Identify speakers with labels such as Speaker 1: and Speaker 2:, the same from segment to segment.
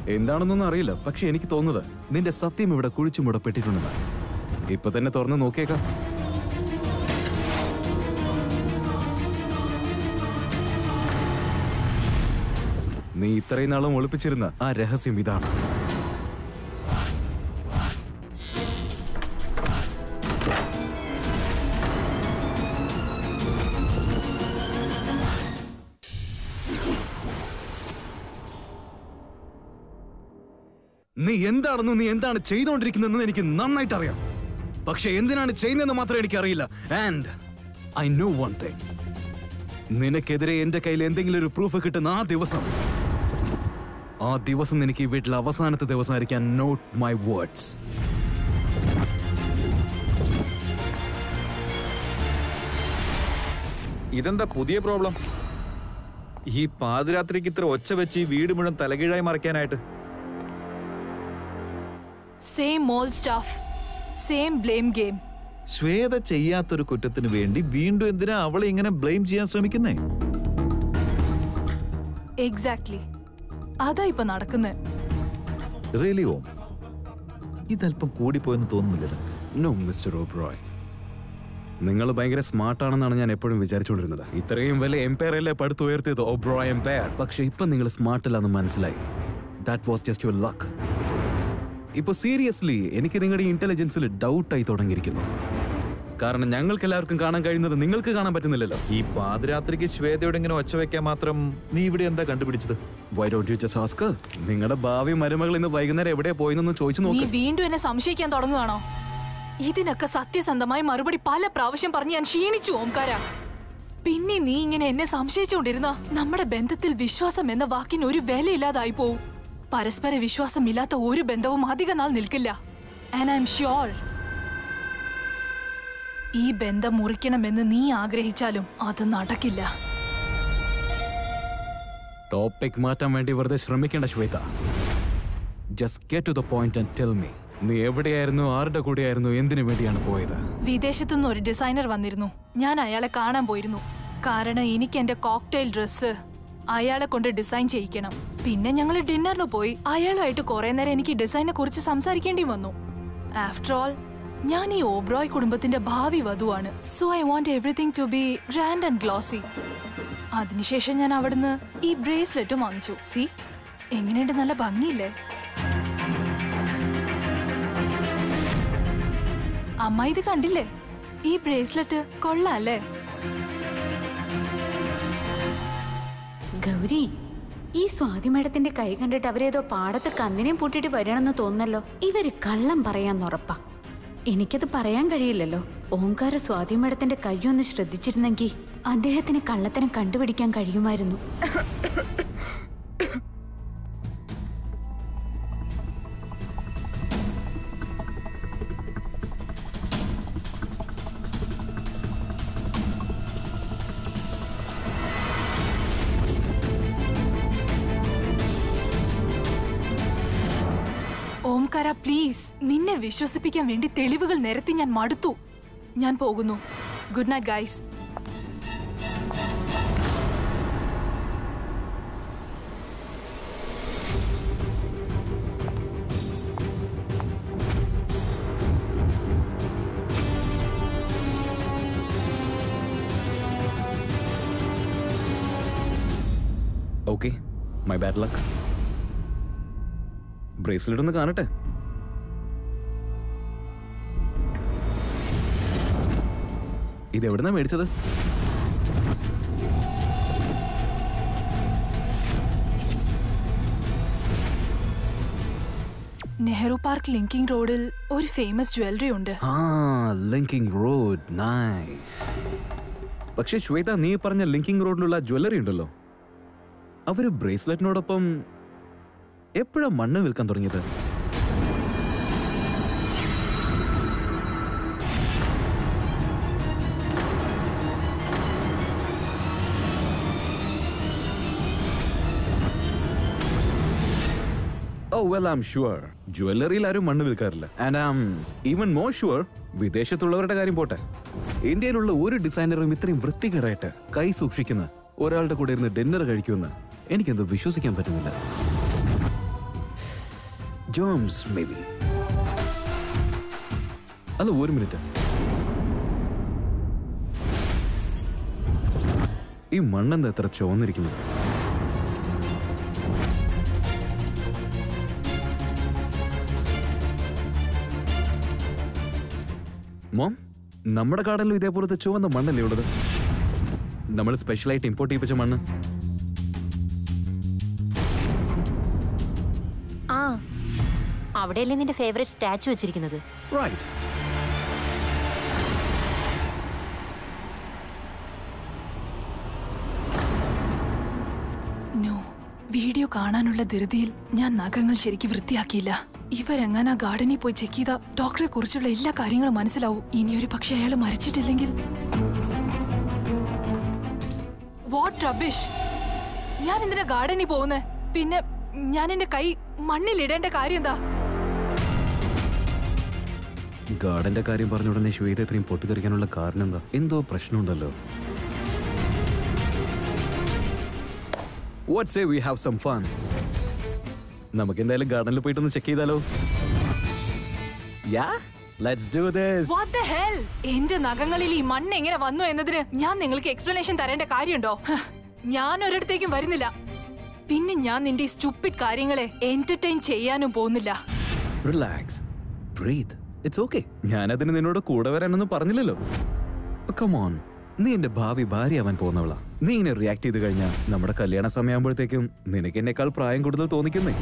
Speaker 1: എന്താണെന്നൊന്നും അറിയില്ല പക്ഷെ എനിക്ക് തോന്നുന്നത് നിന്റെ സത്യം ഇവിടെ കുഴിച്ചു മുടപ്പെട്ടിട്ടുണ്ടെന്ന് ഇപ്പൊ തന്നെ തുറന്ന് നോക്കിയേക്കാം നീ ഇത്രയും നാളും ഒളിപ്പിച്ചിരുന്ന ആ രഹസ്യം ഇതാണ് നീ എന്താണെന്ന് നീ എന്താണ് ചെയ്തുകൊണ്ടിരിക്കുന്നതെന്ന് എനിക്ക് നന്നായിട്ട് അറിയാം പക്ഷെ എന്തിനാണ് ചെയ്യുന്നതെന്ന് മാത്രം എനിക്കറിയില്ല and I know one thing നിനക്കെതിരെ എന്റെ കയ്യിൽ എന്തെങ്കിലും ഒരു പ്രൂഫ് കിട്ടുന്ന ആ ദിവസം ആ ദിവസം എനിക്ക് ഈ വീട്ടിലെ അവസാനത്തെ ദിവസമായിരിക്കാൻ നോട്ട് മൈ വേർഡ്സ്
Speaker 2: ഇതെന്താ പുതിയ പ്രോബ്ലം ഈ പാതിരാത്രിക്ക് ഇത്ര ഒച്ച വെച്ച് ഈ വീട് മുഴുവൻ തലകീഴായി മറിക്കാനായിട്ട്
Speaker 3: സെയിം മോൾ stuff same blame game
Speaker 2: Shweta ചെയ്യാത്തൊരു കുറ്റത്തിന് വേണ്ടി വീണ്ടും എന്തിനാ അവളെ ഇങ്ങനെ ബ്ലെയിം ചെയ്യാൻ ശ്രമിക്കുന്നേ
Speaker 3: എക്സാക്ട്ലി അതാ ഇപ്പൊ നടക്കുന്നത്
Speaker 2: റിയലി ഓം ഇതല്പം കൂടിപ്പോയെന്ന് തോന്നുന്നില്ല
Speaker 1: നോ മിസ്റ്റർ ഓബ്രോയ് നിങ്ങൾ ഭയങ്കര സ്മാർട്ടാണെന്നാണ് ഞാൻ എപ്പോഴും വിചാരിച്ചുകൊണ്ടിരുന്നത് ഇത്രയും വലിയ എംപയർ അല്ലേ പടുത്തുയർത്തിയത് ഓബ്രോയ് എംപയർ പക്ഷെ ഇപ്പൊ നിങ്ങൾ സ്മാർട്ടില്ലാന്ന് മനസ്സിലായി that was just your luck ഇപ്പൊ സീരിയസ്ലി എനിക്ക് നിങ്ങളുടെ ഇന്റലിജൻസിൽ ഡൗട്ടായി തുടങ്ങിയിരിക്കുന്നു കാരണം ഞങ്ങൾക്ക് എല്ലാവർക്കും കാണാൻ കഴിയുന്നത് നിങ്ങൾക്ക് കാണാൻ പറ്റുന്നില്ലല്ലോ
Speaker 2: ഈ പാതിരാത്രിക്ക് ശ്വേതയോട് ഇങ്ങനെ ഒച്ച വെക്കാൻ മാത്രം നീ ഇവിടെ എന്താ കണ്ടുപിടിച്ചത്
Speaker 1: why don't you just ask നിങ്ങളുടെ ഭാവി മരുമകൾ ഇന്ന് വൈകുന്നേരം എവിടെ പോയെന്നൊന്ന് ചോദിച്ചു
Speaker 3: നീ
Speaker 1: നോക്ക്
Speaker 3: വീണ്ടും എന്നെ സംശയിക്കാൻ തുടങ്ങുകയാണോ ഇതിനൊക്കെ സത്യസന്ധമായി മറുപടി പല പ്രാവശ്യം പറഞ്ഞ് ഞാൻ ക്ഷീണിച്ചു ഓംകാര പിന്നെ നീ ഇങ്ങനെ എന്നെ സംശയിച്ചുകൊണ്ടിരുന്ന നമ്മുടെ ബന്ധത്തിൽ വിശ്വാസം എന്ന വാക്കിന് ഒരു വിലയില്ലാതായി പോവും പരസ്പര വിശ്വാസമില്ലാത്ത ഒരു ബന്ധവും അധിക നാൾ നിൽക്കില്ല ആൻഡ് ഐ എം ഷ്യോർ ഈ ബന്ധം മുറിക്കണമെന്ന് നീ ആഗ്രഹിച്ചാലും അത് നടക്കില്ല
Speaker 1: ടോപ്പിക് മാറ്റാൻ വേണ്ടി വെറുതെ ശ്രമിക്കേണ്ട Shweta just get to the point and tell me നീ എവിടെയായിരുന്നു ആരുടെ കൂടെയായിരുന്നു എന്തിനു വേണ്ടിയാണ് പോയത്
Speaker 3: വിദേശത്തുനിന്ന് ഒരു ഡിസൈനർ വന്നിരുന്നു ഞാൻ അയാളെ കാണാൻ പോയിരുന്നു കാരണം എനിക്ക് എന്റെ കോക്ടെയിൽ ഡ്രസ്സ് അയാളെ കൊണ്ട് ഡിസൈൻ ചെയ്യിക്കണം പിന്നെ ഞങ്ങൾ ഡിന്നറിന് പോയി അയാളുമായിട്ട് കുറെ നേരം എനിക്ക് ഡിസൈനെ കുറിച്ച് സംസാരിക്കേണ്ടി വന്നു ആഫ്റ്റർ ഓൾ ഞാൻ ഈ ഓബ്രോയ് കുടുംബത്തിന്റെ ഭാവി വധുവാണ് so I want everything to be grand and glossy അതിനുശേഷം ഞാൻ അവിടുന്ന് ഈ ബ്രേസ്ലെറ്റും വാങ്ങിച്ചു സി എങ്ങനെയുണ്ട് നല്ല ഭംഗിയില്ലേ അമ്മ ഇത് കണ്ടില്ലേ ഈ ബ്രേസ്ലെറ്റ് കൊള്ളാല്ലേ
Speaker 4: ഗൗരി ഈ സ്വാതി മേഡത്തിന്റെ കൈ കണ്ടിട്ട് അവരേതോ പാടത്ത് കന്നിനെയും പൂട്ടിയിട്ട് വരണമെന്ന് തോന്നല്ലോ ഇവര് കള്ളം പറയാന്നുറപ്പാ എനിക്കത് പറയാൻ കഴിയില്ലല്ലോ ഓങ്കാര സ്വാതി മേഡത്തിന്റെ കൈയൊന്ന് ശ്രദ്ധിച്ചിരുന്നെങ്കിൽ അദ്ദേഹത്തിന് കള്ളത്തരം കണ്ടുപിടിക്കാൻ കഴിയുമായിരുന്നു
Speaker 3: ഓംകാര പ്ലീസ് നിന്നെ വിശ്വസിപ്പിക്കാൻ വേണ്ടി തെളിവുകൾ നിരത്തി ഞാൻ മടുത്തു ഞാൻ പോകുന്നു good night guys
Speaker 1: okay my bad luck bracelet ഒന്ന് കാണട്ടെ ഇത് എവിടുന്നാ മേടിച്ചത്
Speaker 3: നെഹ്റു പാർക്ക് ലിങ്കിങ് റോഡിൽ ഒരു ഫേമസ് ജ്വല്ലറി ഉണ്ട്
Speaker 1: ആ ലിങ്കിങ് റോഡ് നൈസ് പക്ഷെ ശ്വേത നീ പറഞ്ഞ ലിങ്കിങ് റോഡിലുള്ള ജ്വല്ലറി ഉണ്ടല്ലോ അവര് ബ്രേസ്ലെറ്റിനോടൊപ്പം എപ്പോഴാ മണ്ണ് വിൽക്കാൻ തുടങ്ങിയത് ഓ വെൽ ഐം ഷുവർ ജ്വല്ലറിയിൽ ആരും മണ്ണ് വിൽക്കാറില്ല and I'm even more sure വിദേശത്തുള്ളവരുടെ കാര്യം പോട്ടെ ഇന്ത്യയിലുള്ള ഒരു ഡിസൈനറും ഇത്രയും വൃത്തികേടായിട്ട് കൈ സൂക്ഷിക്കുന്ന ഒരാളുടെ കൂടെ ഇരുന്ന് ഡിന്നർ കഴിക്കുമെന്ന് എനിക്കെന്തോ വിശ്വസിക്കാൻ പറ്റുന്നില്ല ജോംസ് മേ ബി അല്ല ഒരു മിനിറ്റ് ഈ മണ്ണെന്താ എത്ര ചുവന്നിരിക്കുന്നത് മോം നമ്മുടെ കാടലിലും ഇതേപോലത്തെ ചുവന്ന മണ്ണല്ലേ ഉള്ളത് നമ്മൾ സ്പെഷ്യലായിട്ട് ഇമ്പോർട്ട് ചെയ്യിപ്പിച്ച മണ്ണ്
Speaker 5: ആ അവിടെയല്ലേ നിന്റെ ഫേവറേറ്റ് സ്റ്റാച്ചു വെച്ചിരിക്കുന്നത്
Speaker 1: റൈറ്റ്
Speaker 3: നോ വീഡിയോ കാണാനുള്ള ധൃതിയിൽ ഞാൻ നഖങ്ങൾ ശരിക്കും വൃത്തിയാക്കിയില്ല ഇവരെങ്ങനെ ആ ഗാർഡനിൽ പോയി ചെക്ക് ചെയ്ത ഡോക്ടറെ കുറിച്ചുള്ള എല്ലാ കാര്യങ്ങളും മനസ്സിലാവും ഇനിയൊരു പക്ഷെ അയാൾ മരിച്ചിട്ടില്ലെങ്കിൽ വാട്ട് റബിഷ് ഞാൻ എന്തിനാ ഗാർഡനിൽ പോകുന്നേ പിന്നെ ഞാൻ എന്റെ കൈ മണ്ണിലിടേണ്ട കാര്യം എന്താ
Speaker 1: ഗാർഡന്റെ കാര്യം പറഞ്ഞ ഉടനെ ശ്വേത ഇത്രയും പൊട്ടിത്തെറിക്കാനുള്ള കാരണം എന്താ എന്തോ പ്രശ്നമുണ്ടല്ലോ what say we have some fun നമുക്ക് എന്തായാലും ഗാർഡനിൽ പോയിട്ടൊന്ന് ചെക്ക് ചെയ്താലോ yeah let's do this
Speaker 3: What the hell? എന്റെ നഖങ്ങളിൽ ഈ മണ്ണ് എങ്ങനെ വന്നു എന്നതിന് ഞാൻ നിങ്ങൾക്ക് എക്സ്പ്ലനേഷൻ തരേണ്ട കാര്യമുണ്ടോ ഹ്, ഞാൻ ഒരിടത്തേക്കും വരുന്നില്ല പിന്നെ ഞാൻ നിന്റെ ഈ സ്റ്റുപ്പിഡ് കാര്യങ്ങളെ എന്റർടൈൻ ചെയ്യാനും പോകുന്നില്ല
Speaker 1: റിലാക്സ് ബ്രീത്ത് ഇറ്റ്സ് ഓക്കെ ഞാനതിന് നിന്നോട് കൂടെ വരാനൊന്നും പറഞ്ഞില്ലല്ലോ കമോൺ നീ എന്റെ ഭാവി ഭാര്യയാവാൻ പോകുന്നവളാ നീ ഇങ്ങനെ റിയാക്ട് ചെയ്ത് കഴിഞ്ഞാൽ നമ്മുടെ കല്യാണ സമയമാകുമ്പോഴത്തേക്കും നിനക്ക് എന്നെക്കാൾ പ്രായം കൂടുതൽ തോന്നിക്കുന്നേ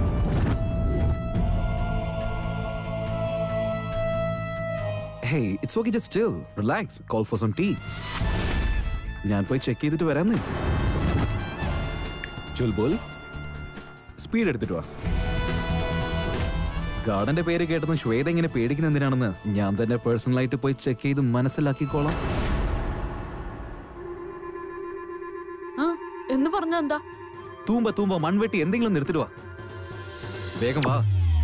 Speaker 1: hey it's okay just chill relax call for some tea ഞാൻ പോയി ചെക്ക് ചെയ്തിട്ട് വരാന്നേ ചുൽബോൽ സ്പീഡ് എടുത്തിട്ട് വാ ഗാർഡന്റെ പേര് കേട്ടത് ശ്വേത ഇങ്ങനെ പേടിക്കുന്ന എന്തിനാണെന്ന് ഞാൻ തന്നെ പേഴ്സണലായിട്ട് പോയി ചെക്ക് ചെയ്ത് മനസ്സിലാക്കിക്കോളാം
Speaker 4: എന്ന് പറഞ്ഞ എന്താ
Speaker 1: തൂമ്പ തൂമ്പ മൺവെട്ടി എന്തെങ്കിലും നിർത്തിട്ട് വാ വേഗം വാ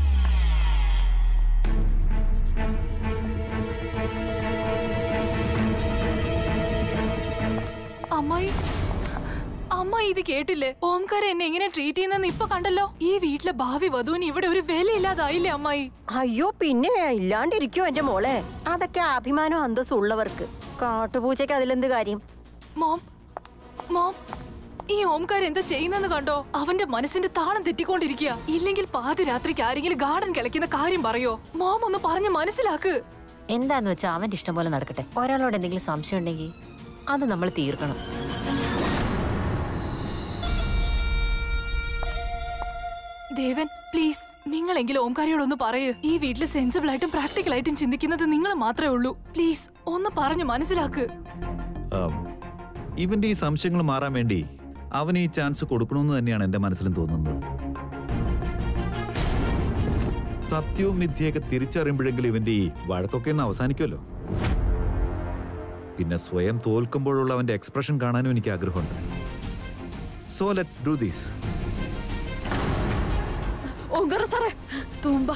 Speaker 3: അമ്മായി അമ്മായി ഇത് കേട്ടില്ലേ ഓംകാര എന്നെ എങ്ങനെ ട്രീറ്റ് ചെയ്യുന്നെന്ന് ഇപ്പൊ കണ്ടല്ലോ ഈ വീട്ടിലെ ഭാവി വധുവിന് ഇവിടെ ഒരു വിലയില്ലാതായില്ലേ അമ്മായി
Speaker 6: അയ്യോ പിന്നെ ഇല്ലാണ്ടിരിക്കോ എന്റെ മോളെ അതൊക്കെ അഭിമാനം അന്തസ്സും ഉള്ളവർക്ക് കാട്ടുപൂച്ചയ്ക്ക് അതിലെന്ത് കാര്യം
Speaker 3: മോം മോം ഈ ഓംകാർ എന്താ ചെയ്യുന്നെന്ന് കണ്ടോ അവന്റെ മനസ്സിന്റെ താളം തെറ്റിക്കൊണ്ടിരിക്കുക ഇല്ലെങ്കിൽ പാതിരാത്രിക്ക് ആരെങ്കിലും ഗാർഡൻ കിളയ്ക്കുന്ന കാര്യം പറയോ മോം ഒന്ന് പറഞ്ഞ് മനസ്സിലാക്ക്
Speaker 5: എന്താന്ന് വെച്ചാൽ അവന്റെ ഇഷ്ടം പോലെ നടക്കട്ടെ ഒരാളോട് എന്തെങ്കിലും സംശയം ഉണ്ടെങ്കിൽ അത് നമ്മൾ തീർക്കണം
Speaker 3: ദേവൻ പ്ലീസ് നിങ്ങളെങ്കിലും ഓംകാരിയോടൊന്ന് പറയൂ ഈ വീട്ടിൽ സെൻസിബിൾ ആയിട്ടും പ്രാക്ടിക്കൽ ആയിട്ടും ചിന്തിക്കുന്നത് നിങ്ങൾ മാത്രമേ ഉള്ളൂ പ്ലീസ് ഒന്ന് പറഞ്ഞു മനസ്സിലാക്ക്
Speaker 2: ആം, ഇവന്റെ ഈ സംശയങ്ങൾ മാറാൻ വേണ്ടി അവന് ഈ ചാൻസ് കൊടുക്കണമെന്ന് തന്നെയാണ് എന്റെ മനസ്സിലും തോന്നുന്നത് സത്യവും മിഥ്യയൊക്കെ തിരിച്ചറിയുമ്പോഴെങ്കിലും ഇവന്റെ ഈ വഴക്കൊക്കെ ഒന്ന് അവസാനിക്കുമല്ലോ പിന്നെ സ്വയം തോൽക്കുമ്പോഴുള്ള അവന്റെ എക്സ്പ്രഷൻ കാണാനും എനിക്ക് ആഗ്രഹമുണ്ട് so let's do these
Speaker 3: Omkara സാറേ തൂമ്പ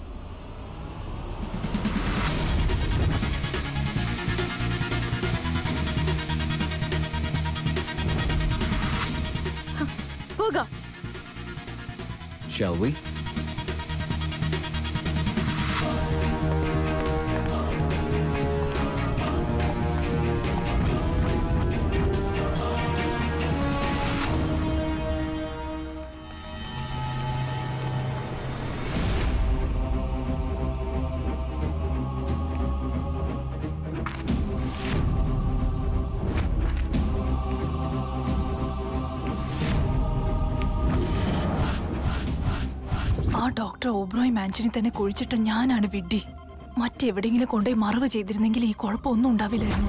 Speaker 3: പോകാം
Speaker 1: Shall we?
Speaker 3: ആ ഡോക്ടർ ഓബ്രോയ് മാൻഷനിൽ തന്നെ കുഴിച്ചിട്ട ഞാനാണ് വിഡ്ഢി മറ്റെവിടെയെങ്കിലും കൊണ്ടുപോയി മറവ് ചെയ്തിരുന്നെങ്കിൽ ഈ കുഴപ്പമൊന്നും ഉണ്ടാവില്ലായിരുന്നു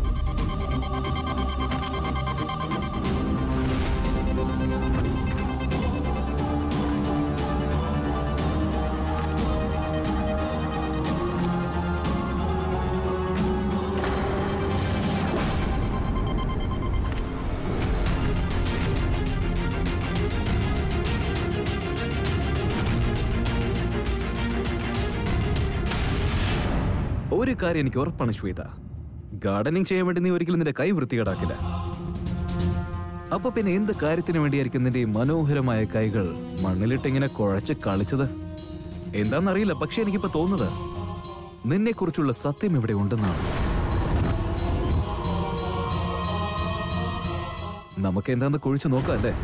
Speaker 1: ഒരു കാര്യം എനിക്ക് ഉറപ്പാണ് ശ്വേത ഗാർഡനിങ് ചെയ്യാൻ വേണ്ടി നീ ഒരിക്കലും നിന്റെ കൈ വൃത്തികേടാക്കില്ല അപ്പൊ പിന്നെ എന്ത് കാര്യത്തിന് വേണ്ടിയായിരിക്കും നിന്റെ ഈ മനോഹരമായ കൈകൾ മണ്ണിലിട്ട് ഇങ്ങനെ കുഴച്ച് കളിച്ചത് എന്താന്നറിയില്ല പക്ഷെ എനിക്കിപ്പോ തോന്നുന്നത് നിന്നെ കുറിച്ചുള്ള സത്യം ഇവിടെ ഉണ്ടെന്നാണ് നമുക്ക് എന്താന്ന് കുഴിച്ചു നോക്കാം അല്ലേ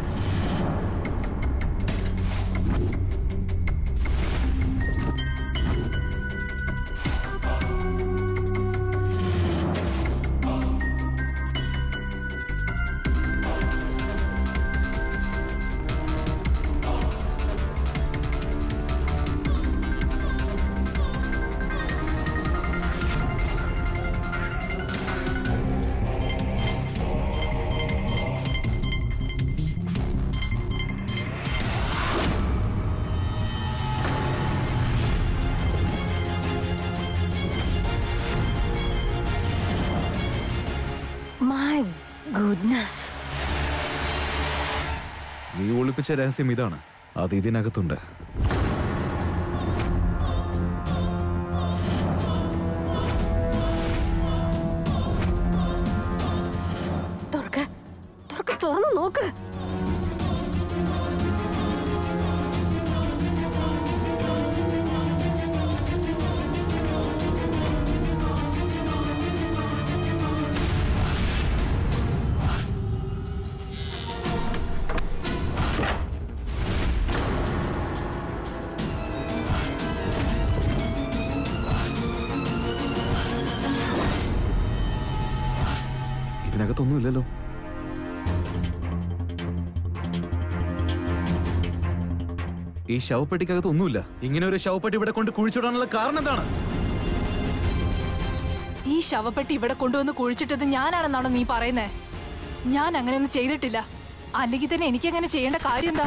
Speaker 6: മൈ ഗുഡ്നസ്
Speaker 1: നീ ഒളിപ്പിച്ച രഹസ്യം ഇതാണ് അത് ഇതിനകത്തുണ്ട്
Speaker 6: തുറക്ക തുറക്ക തുറന്നു നോക്ക്
Speaker 1: ഇതിനകത്തൊന്നുമില്ലല്ലോ ഈ ശവപ്പെട്ടിക്കകത്ത് ഒന്നുമില്ല ഇങ്ങനെ ഒരു ശവപ്പെട്ടി ഇവിടെ കൊണ്ട് കുഴിച്ചിടാനുള്ള കാരണം എന്താണ്
Speaker 3: ഈ ശവപ്പെട്ടി ഇവിടെ കൊണ്ടുവന്ന് കുഴിച്ചിട്ടത് ഞാനാണെന്നാണോ നീ പറയുന്നേ ഞാൻ അങ്ങനെയൊന്നും ചെയ്തിട്ടില്ല അല്ലെങ്കിൽ തന്നെ എനിക്ക് അങ്ങനെ ചെയ്യേണ്ട കാര്യം എന്താ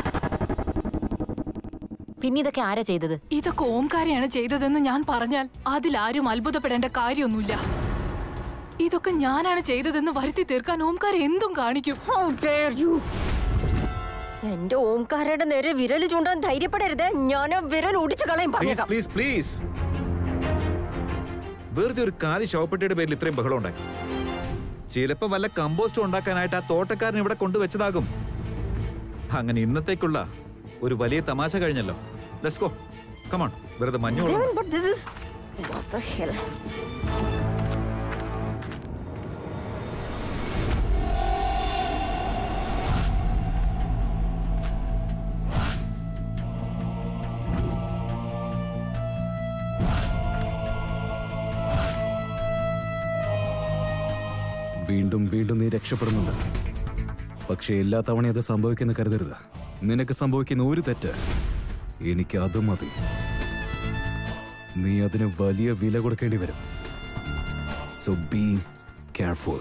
Speaker 5: പിന്നെ ഇതൊക്കെ ആരാ ചെയ്തത്
Speaker 3: ഇതൊക്കെ ഓംകാരെയാണ് ചെയ്തതെന്ന് ഞാൻ പറഞ്ഞാൽ അതിലാരും അത്ഭുതപ്പെടേണ്ട കാര്യമൊന്നുമില്ല ഇതൊക്കെ ഞാനാണ് ചെയ്തതെന്ന് വരുത്തി തീർക്കാൻ ഓംകാർ എന്തും കാണിക്കും
Speaker 6: How dare you? എന്റെ ഓംകാരയുടെ നേരെ വിരൽ ചൂണ്ടാൻ ധൈര്യപ്പെടരുത് ഞാൻ ആ വിരൽ ഒടിച്ചു കളയും
Speaker 2: പ്ലീസ്
Speaker 6: പറഞ്ഞേക്കാം
Speaker 2: പ്ലീസ് പ്ലീസ് വെറുതെ ഒരു കാലി ശവപ്പെട്ടിയുടെ പേരിൽ ഇത്രയും ബഹളം ഉണ്ടാക്കി ചിലപ്പോ വല്ല കമ്പോസ്റ്റ് ഉണ്ടാക്കാനായിട്ട് ആ തോട്ടക്കാരൻ ഇവിടെ കൊണ്ടുവച്ചതാകും അങ്ങനെ ഇന്നത്തേക്കുള്ള ഒരു വലിയ തമാശ കഴിഞ്ഞല്ലോ ലെറ്റ്സ് ഗോ കമോൺ വെറുതെ മഞ്ഞോളൂ
Speaker 6: Devin, but this is what the hell?
Speaker 1: വീണ്ടും വീണ്ടും നീ രക്ഷപ്പെടുന്നുണ്ട് പക്ഷെ എല്ലാ തവണയും അത് സംഭവിക്കുന്ന കരുതരുത് നിനക്ക് സംഭവിക്കുന്ന ഒരു തെറ്റ് എനിക്ക് അത് മതി നീ അതിന് വലിയ വില കൊടുക്കേണ്ടി വരും so be careful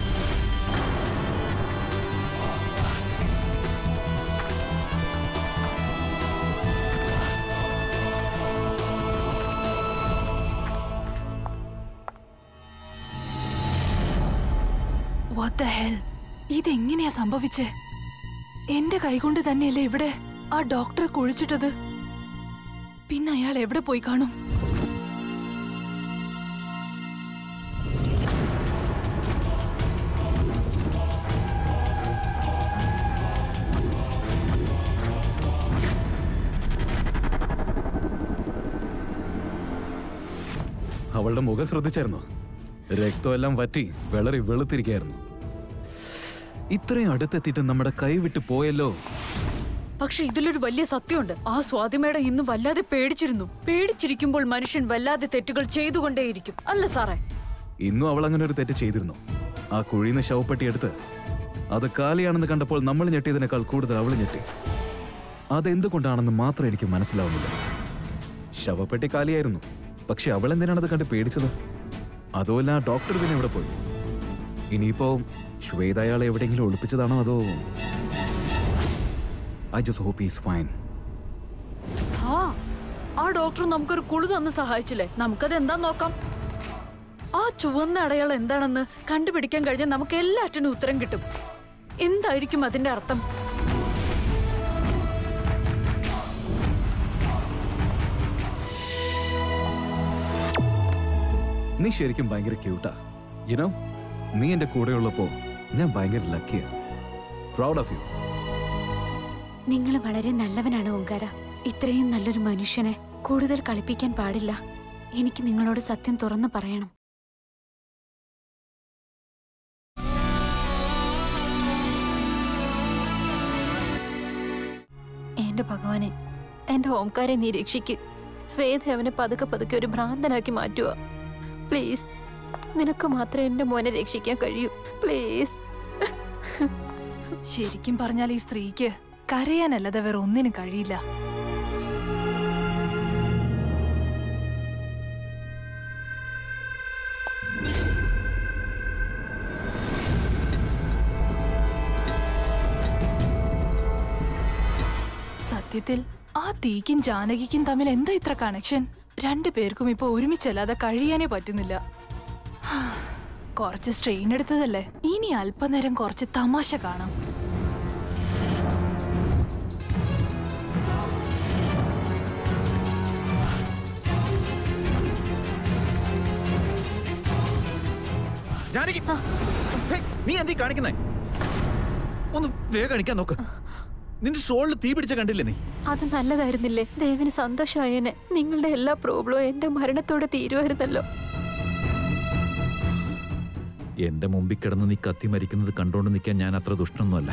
Speaker 3: What the hell? ഇതെങ്ങനെയാ സംഭവിച്ചേ എന്റെ കൈകൊണ്ട് തന്നെയല്ലേ ഇവിടെ ആ ഡോക്ടറെ കുഴിച്ചിട്ടത് പിന്നെ അയാൾ എവിടെ പോയി കാണും
Speaker 1: അവളുടെ മുഖം ശ്രദ്ധിച്ചായിരുന്നു രക്തമെല്ലാം വറ്റി വിളറി വെളുത്തിരിക്കായിരുന്നു ഇത്രയും അടുത്തെത്തിയിട്ട് നമ്മുടെ കൈ വിട്ട് പോയല്ലോ
Speaker 4: പക്ഷെ ഇതിലൊരു വലിയ സത്യമുണ്ട് ആ സ്വാതിമേടം ഇന്ന് വല്ലാതെ പേടിച്ചിരുന്നു പേടിച്ചിരിക്കുമ്പോൾ മനുഷ്യൻ വല്ലാതെ തെറ്റുകൾ ചെയ്തുകൊണ്ടേയിരിക്കും അല്ല സാറേ
Speaker 1: ഇന്നും അവൾ അങ്ങനെ ഒരു തെറ്റ് ചെയ്തിരുന്നു ആ കുഴിന്ന് ശവപ്പെട്ടി എടുത്ത് അത് കാലിയാണെന്ന് കണ്ടപ്പോൾ നമ്മൾ ഞെട്ടിയതിനേക്കാൾ കൂടുതൽ അവൾ ഞെട്ടി അതെന്തുകൊണ്ടാണെന്ന് മാത്രം എനിക്ക് മനസ്സിലാവുന്നില്ല ശവപ്പെട്ടി കാലിയായിരുന്നു പക്ഷെ അവൾ എന്തിനാണത് കണ്ട് പേടിച്ചത് അതുമല്ല ആ ഡോക്ടർ പിന്നെ എവിടെ പോയി ഇനിയിപ്പോ ശ്വേത അയാളെ എവിടെയെങ്കിലും ഒളിപ്പിച്ചതാണോ അതോ I just hope is fine
Speaker 4: ആ ആ ഡോക്ടർ നമുക്കൊരു കുളു തന്ന് സഹായിച്ചില്ലേ നമുക്കത് എന്താ നോക്കാം ആ ചുവന്ന അടയാളം എന്താണെന്ന് കണ്ടുപിടിക്കാൻ കഴിഞ്ഞാൽ നമുക്ക് എല്ലാറ്റിനും ഉത്തരം കിട്ടും എന്തായിരിക്കും അതിന്റെ അർത്ഥം
Speaker 1: നീ ശരിക്കും ഭയങ്കര ക്യൂട്ടാ യുനോ നീ എന്റെ കൂടെയുള്ളപ്പോ ഞാൻ ഭയങ്കര ലക്കിയാ പ്രൗഡ് ഓഫ് യു
Speaker 4: നിങ്ങൾ വളരെ നല്ലവനാണ് ഓങ്കാര ഇത്രയും നല്ലൊരു മനുഷ്യനെ കൂടുതൽ കളിപ്പിക്കാൻ പാടില്ല എനിക്ക് നിങ്ങളോട് സത്യം തുറന്നു പറയണം
Speaker 5: എന്റെ ഭഗവാനെ എന്റെ ഓംകാരെ നീ രക്ഷിക്ക് ശ്വേത അവനെ പതുക്കെ പതുക്കെ ഒരു ഭ്രാന്തനാക്കി മാറ്റുക പ്ലീസ് നിനക്ക് മാത്രമേ എന്റെ മോനെ രക്ഷിക്കാൻ കഴിയൂ പ്ലീസ്
Speaker 3: ശരിക്കും പറഞ്ഞാൽ ഈ സ്ത്രീക്ക് കരയാനല്ലാതെ വേറെ ഒന്നിനും കഴിയില്ല സത്യത്തിൽ ആ തീക്കും ജാനകിക്കും തമ്മിൽ എന്താ ഇത്ര കണക്ഷൻ രണ്ടു പേർക്കും ഇപ്പൊ ഒരുമിച്ചല്ലാതെ കഴിയാനേ പറ്റുന്നില്ല ഹാ, കുറച്ച് സ്ട്രെയിൻ എടുത്തതല്ലേ ഇനി അല്പനേരം കുറച്ച് തമാശ കാണാം
Speaker 2: ജാനകി ഹേയ്, നീ എന്തീ കാണിക്കുന്നേ ഒന്ന് വേഗം കാണിക്കാൻ നോക്ക് നിന്റെ ഷോളിൽ തീ പിടിച്ച കണ്ടില്ലേ നീ
Speaker 5: അത് നല്ലതായിരുന്നില്ലേ ദേവന് സന്തോഷമായേനെ നിങ്ങളുടെ എല്ലാ പ്രോബ്ലവും എന്റെ മരണത്തോടെ തീരുമായിരുന്നല്ലോ
Speaker 2: എന്റെ മുമ്പിൽ കിടന്ന് നീ കത്തി മരിക്കുന്നത് കണ്ടോണ്ട് നിൽക്കാൻ ഞാൻ അത്ര ദുഷ്ടനൊന്നുമല്ല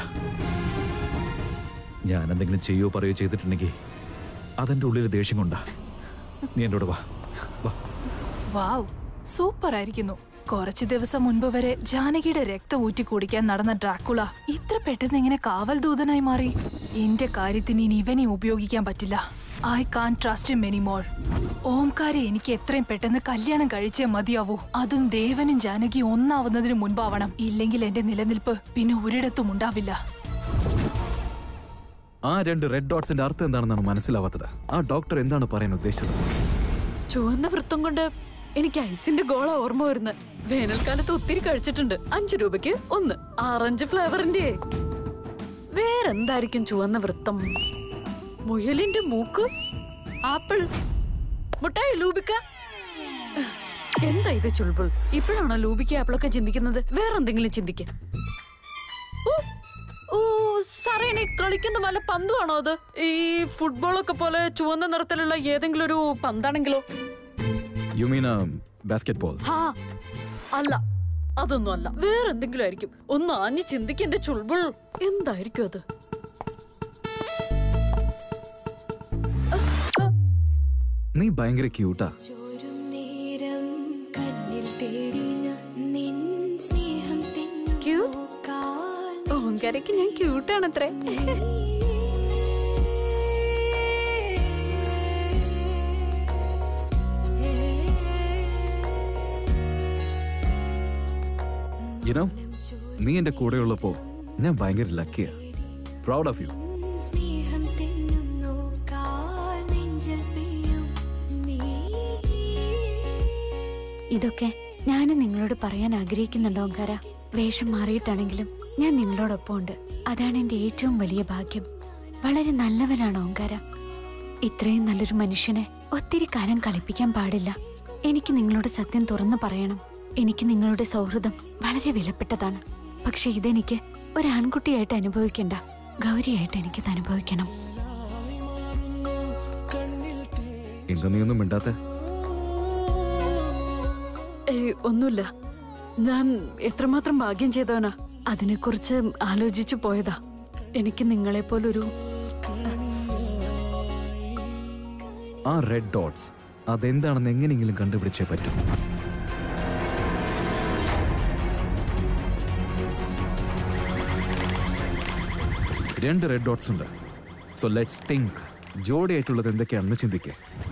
Speaker 2: ഞാൻ എന്തെങ്കിലും ചെയ്യോ പറയോ ചെയ്തിട്ടുണ്ടെങ്കിൽ അതെന്റെ ഉള്ളിൽ ദേഷ്യം കൊണ്ടാ നീ എൻ്റെ കൂടെ വാ വാ
Speaker 3: വാവ് സൂപ്പർ ആയിരിക്കുന്നു കുറച്ചു ദിവസം മുൻപ് വരെ ജാനകിയുടെ രക്തം ഊറ്റി കുടിക്കാൻ നടന്ന ഡ്രാക്കുള ഇത്ര പെട്ടെന്ന് എങ്ങനെ കാവൽ ദൂതനായി മാറി എന്റെ കാര്യത്തിന് ഇനി ഇവനെ ഉപയോഗിക്കാൻ പറ്റില്ല ഐ കാൺ ട്രസ്റ്റ് മെനിമോൾ ഓംകാരെ എനിക്ക് എത്രയും പെട്ടെന്ന് കല്യാണം കഴിച്ചേ മതിയാവൂ അതും ദേവനും ജാനകി ഒന്നാവുന്നതിന് മുൻപാവണം ഇല്ലെങ്കിൽ എന്റെ നിലനിൽപ്പ് പിന്നെ ഒരിടത്തും ഉണ്ടാവില്ല
Speaker 1: ആ രണ്ട് റെഡ് ഡോട്ട്സിന്റെ അർത്ഥം എന്താണെന്നാണ് മനസ്സിലാവാത്തത് ആ ഡോക്ടർ എന്താണ് പറയാൻ ഉദ്ദേശിച്ചത്
Speaker 7: ചുവന്ന വൃത്തം കൊണ്ട് എനിക്ക് ഐസിന്റെ ഗോള ഓർമ്മ വരുന്നത് വേനൽക്കാലത്ത് ഒത്തിരി കഴിച്ചിട്ടുണ്ട് അഞ്ചു രൂപയ്ക്ക് ഒന്ന് ആറഞ്ച് ഫ്ലേവറിന്റെ വേറെന്തായിരിക്കും ചുവന്ന വൃത്തം മുയലിന്റെ മൂക്ക് ആപ്പിൾ മുട്ടായി ലൂബിക്ക എന്താ ഇത് ചുൾബുൾ ഇപ്പോഴാണോ ലൂബിക്ക ആപ്പിളൊക്കെ ചിന്തിക്കുന്നത് വേറെന്തെങ്കിലും ചിന്തിക്ക ഓ, ഓ സാറേ ഇനി കളിക്കുന്ന വല്ല പന്തുമാണോ അത് ഈ ഫുട്ബോളൊക്കെ പോലെ ചുവന്ന നിറത്തിലുള്ള ഏതെങ്കിലും ഒരു പന്താണെങ്കിലോ
Speaker 1: യു മീൻ ബാസ്കറ്റ് ബോൾ
Speaker 7: ഹാ അല്ല അതൊന്നും അല്ല വേറെന്തെങ്കിലും ആയിരിക്കും ഒന്ന് ആഞ്ഞ് ചിന്തിക്കേണ്ട ചുൾബുൾ എന്തായിരിക്കും അത്
Speaker 1: നീ ഭയങ്കര ക്യൂട്ടാ
Speaker 8: ചോരും നേരം കണ്ണിൽ തേടി ഞാൻ നിൻ സ്നേഹം
Speaker 7: Cute?
Speaker 8: തെന്നുകാൽ
Speaker 7: ഓങ്കരയ്ക്ക് ഞാൻ ക്യൂട്ടാണത്രേ
Speaker 1: യുനോ നീ എന്റെ കൂടെയുള്ളപ്പോ ഞാൻ ഭയങ്കര ലക്കിയാ പ്രൗഡ് ഓഫ് യു
Speaker 8: സ്നേഹം തെന്നുന്നു കാൽ നെഞ്ചിൽ പെയ്യും നീ
Speaker 4: ഇതൊക്കെ ഞാനും നിങ്ങളോട് പറയാൻ ആഗ്രഹിക്കുന്നുണ്ടോ ഓങ്കാര വേഷം മാറിയിട്ടാണെങ്കിലും ഞാൻ നിങ്ങളോടൊപ്പം ഉണ്ട് അതാണ് എൻ്റെ ഏറ്റവും വലിയ ഭാഗ്യം വളരെ നല്ലവനാണ് ഓങ്കാര ഇത്രയും നല്ലൊരു മനുഷ്യനെ ഒത്തിരി കാലം കളിപ്പിക്കാൻ പാടില്ല എനിക്ക് നിങ്ങളോട് സത്യം തുറന്നു പറയണം എനിക്ക് നിങ്ങളുടെ സൗഹൃദം വളരെ വിലപ്പെട്ടതാണ് പക്ഷെ ഇതെനിക്ക് ഒരു ആൺകുട്ടിയായിട്ട് അനുഭവിക്കണ്ട ഗൗരിയായിട്ട് എനിക്കത് അനുഭവിക്കണം
Speaker 1: എന്താ നീ ഒന്നും മിണ്ടാത്ത
Speaker 7: ഏയ് ഒന്നുമില്ല ഞാൻ എത്രമാത്രം ഭാഗ്യം ചെയ്തവനാ അതിനെക്കുറിച്ച് ആലോചിച്ചു പോയതാ എനിക്ക് നിങ്ങളെപ്പോലൊരു
Speaker 1: ആ റെഡ് ഡോട്ട്സ് അതെന്താണെന്ന് എങ്ങനെയെങ്കിലും കണ്ടുപിടിച്ചേ പറ്റൂ രണ്ട് റെഡ് ഡോട്ട്സ് ഉണ്ട് സോ ലെറ്റ്സ് തിങ്ക് ജോഡിയായിട്ടുള്ളത് എന്തൊക്കെയാണെന്ന് ചിന്തിക്കേ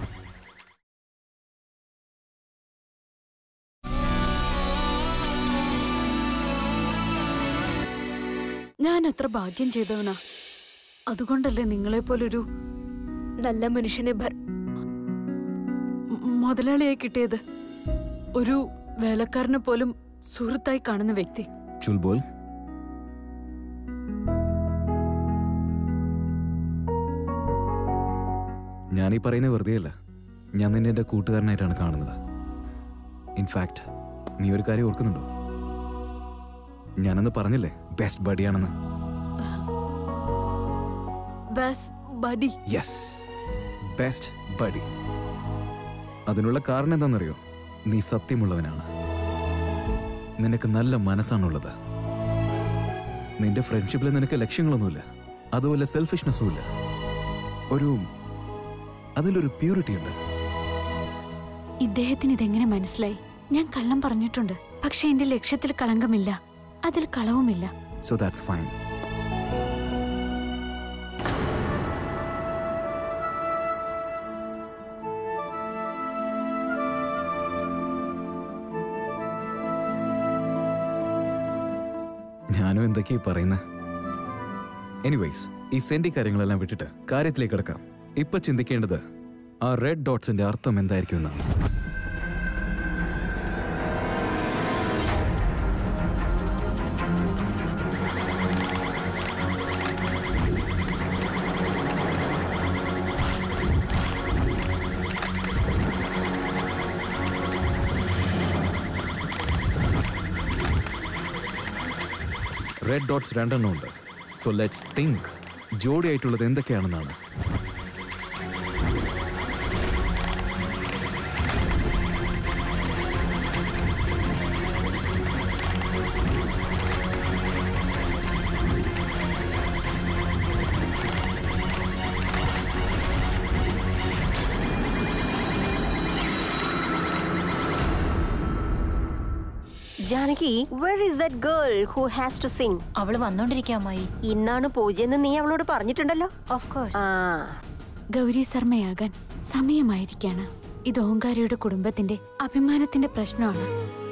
Speaker 7: ഞാൻ എത്ര ഭാഗ്യം ചെയ്തവനാ അതുകൊണ്ടല്ലേ നിങ്ങളെപ്പോലൊരു നല്ല മനുഷ്യനെ ഭർ- മ- മുതലാളിയായി കിട്ടിയത് ഒരു വേലക്കാരനെ പോലും സുഹൃത്തായി കാണുന്ന വ്യക്തി
Speaker 1: ചുൽബോൽ ഞാൻ ഈ പറയുന്നത് വെറുതെയല്ല ഞാൻ നിന്നെ എൻ്റെ കൂട്ടുകാരനായിട്ടാണ് കാണുന്നത് ഇൻഫാക്ട് നീ ഒരു കാര്യം ഓർക്കുന്നുണ്ടോ ഞാനന്ന് പറഞ്ഞില്ലേ ബെസ്റ്റ് ബഡിയാണെന്ന്
Speaker 7: best buddy
Speaker 1: yes best buddy അതിനുള്ള കാരണം എന്താണെന്നറിയോ നീ സത്യമുള്ളവനാണ് നിനക്ക് നല്ല മനസ്സാണുള്ളത് നിന്റെ ഫ്രണ്ട്ഷിപ്പിൽ നിനക്ക് ലക്ഷ്യങ്ങളൊന്നുമില്ല അതുപോലെ സെൽഫിഷ്നെസ്സും ഇല്ല ഒരു അതിലൊരു പ്യൂരിറ്റി ഉണ്ട്
Speaker 4: ഇദ്ദേഹത്തിന് ഇതെങ്ങനെ മനസ്സിലായി ഞാൻ കള്ളം പറഞ്ഞിട്ടുണ്ട് പക്ഷെ എന്റെ ലക്ഷ്യത്തിൽ കളങ്കമില്ല അതിൽ കളവുമില്ല
Speaker 1: സോ ദാറ്റ്സ് ഫൈൻ ഞാനും എന്തൊക്കെയാ പറയുന്നത് എനിവേയ്സ് ഈ സെന്റി കാര്യങ്ങളെല്ലാം വിട്ടിട്ട് കാര്യത്തിലേക്ക് കിടക്കാം ഇപ്പൊ ചിന്തിക്കേണ്ടത് ആ റെഡ് ഡോട്ട്സിന്റെ അർത്ഥം എന്തായിരിക്കും എന്നാണ് റെഡ് ഡോട്ട്സ് രണ്ടെണ്ണം ഉണ്ട് സോ ലെറ്റ്സ് തിങ്ക് ജോഡിയായിട്ടുള്ളത് എന്തൊക്കെയാണെന്നാണ്
Speaker 6: Janaki where is that girl who has to sing
Speaker 5: അവള് വന്നോണ്ടിരിക്കുക അമ്മായി
Speaker 6: ഇന്നാണ് പൂജ എന്ന് നീ അവളോട് പറഞ്ഞിട്ടുണ്ടല്ലോ
Speaker 5: ഓഫ് കോഴ്സ്
Speaker 6: ആ
Speaker 4: ഗൗരി ശർമ്മയാകാൻ സമയമായിരിക്കാണ് ഇത് ഓങ്കാരയുടെ കുടുംബത്തിന്റെ അഭിമാനത്തിന്റെ പ്രശ്നമാണ്